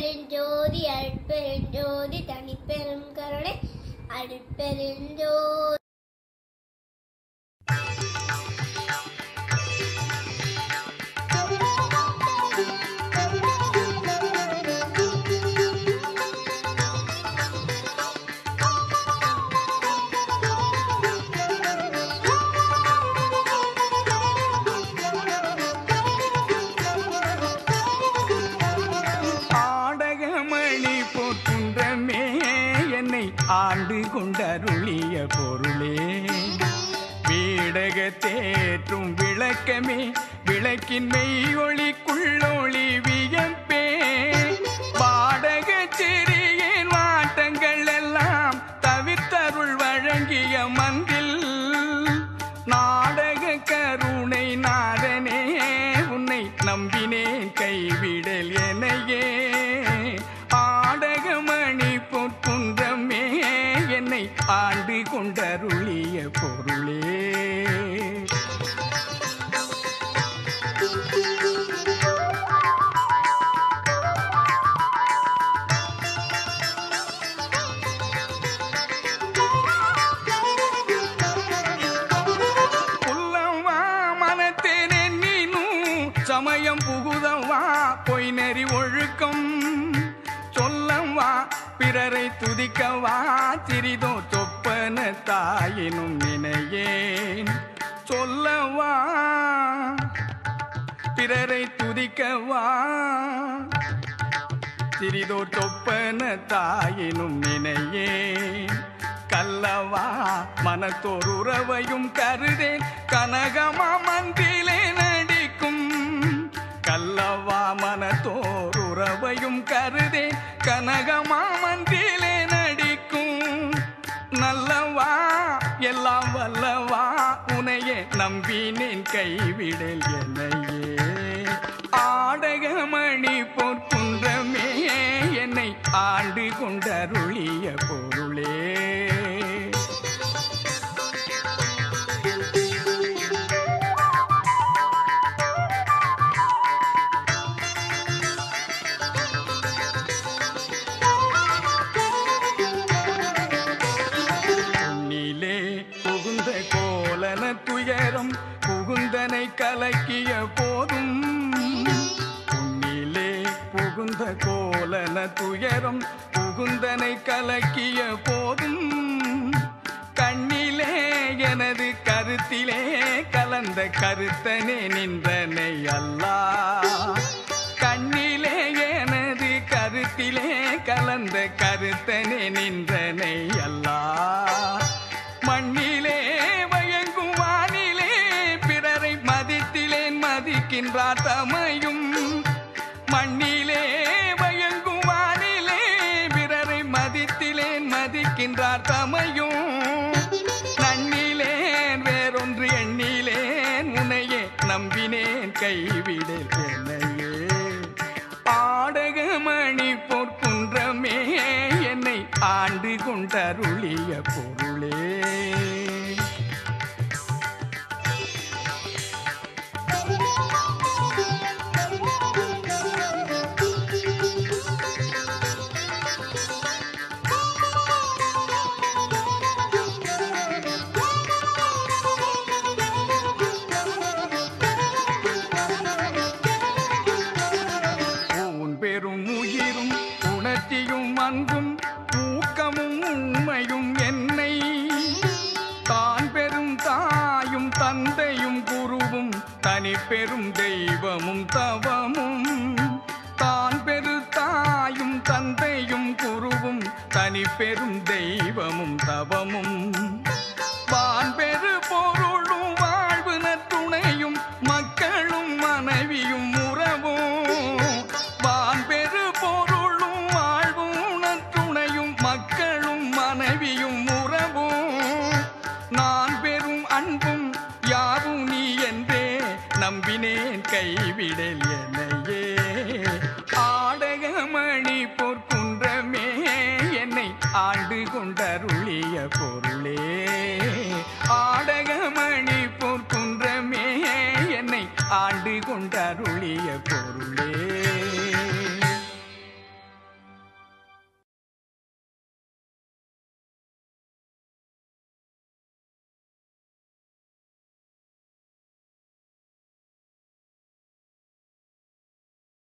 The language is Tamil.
அருட்பெருஞ்சோதி அருட்பெருஞ்சோதி தனிப்பெரும் கருணை அருட்பெருஞ்சோதி ஆடகமணி போற்றுன்றமே என்னை ஆண்டு கொண்டருளிய பொருளே வீடக தேற்றும் விளக்கமே விளக்கின் மெய் ஒளிக்குள்ளொளி வியப்பே பாடக சிறியேன் வாட்டங்கள் எல்லாம் தவிர்த்தருள் வழங்கிய மந்தில் நாடக கருணை நாதனே உன்னை நம்பினேன் கைவிடல் எனையே ஆடகமணி பொற்குன்றமே என்னை ஆண்டு கொண்டருளிய பொருளே புல்லவா மனத்தேனே நீனும் சமயம் புகுதவா பொய் நெறி ஒழுக்கம் சொல்லவா பிறரை துதிக்கவா சிறிதோ சொப்பன தாயினும் நினையேன் சொல்லவா பிறரை துதிக்கவா சிறிதோ சொப்பன தாயினும் நினையே கல்லவா மனத்தோர் உறவையும் கருதேன் கனகமா மந்திலே நடிக்கும் கல்லவா மனத்தோர் உறவையும் கருதேன் கனகமா மந்திலே நடிக்கும் நல்லவா எல்லாம் வல்லவா உனையே நம்பினேன் கைவிடல் என்னையே ஆடகமணி பொற்குன்றமே என்னை ஆண்டு கொண்டருளிய பொருளே உன்னிலே புகுந்த கோலன துயரம் புகுந்தனை கலக்கிய போதும் உன்னிலே புகுந்த கோலன துயரம் புகுந்தனை கலக்கிய போதும் கண்ணிலே எனது கருத்திலே கலந்த கருத்தனே நின்றனை அல்லா கண்ணிலே எனது கருத்திலே கலந்த கருத்தனே நின்றனை அல்லா மண்ணிலே வயங்கும் வானிலே பிறரை மதித்திலேன் மதிக்கின்றார் தமையும் மண்ணிலே வயங்கும் வானிலே பிறரை மதித்திலேன் மதிக்கின்றார் தமையும் நன்னிலேன் வேறொன்று எண்ணிலேன் உனையே நம்பினேன் கைவிடல் என்னையே ஆடகமணி பொற்குன்றமே என்னை ஆண்டு கொண்டருளிய பொருளே உன் பெரும் உயிரும் உணர்ச்சியும் அன்பும் ஊக்கமும் உண்மையும் என்னை தான் பெரும் தாயும் தந்தையும் குருவும் தனி பெரும் தெய்வமும் தவமும் தான் பெரு தாயும் தந்தையும் குருவும் தனி பெரும் தெய்வமும் தவமும் வான் பெரு பொருளும் வாழ்வு நற்றுணையும் மக்களும் மனைவியும் உறவும் வான் பெரு பொருளும் வாழ்வும் நற்றுணையும் மக்களும் மனைவியும் உறவும் நான் பெரும் அன்பும் யாவும் நீ என்றே நம்பினேன் கைவிடல் என்னையே ஆடகமணி பொற்குன்றமே என்னை ஆண்டு கொண்டருளிய பொருளே ஆடகமணி பொற்குன்றமே என்னை ஆண்டு கொண்டருளிய பொருளே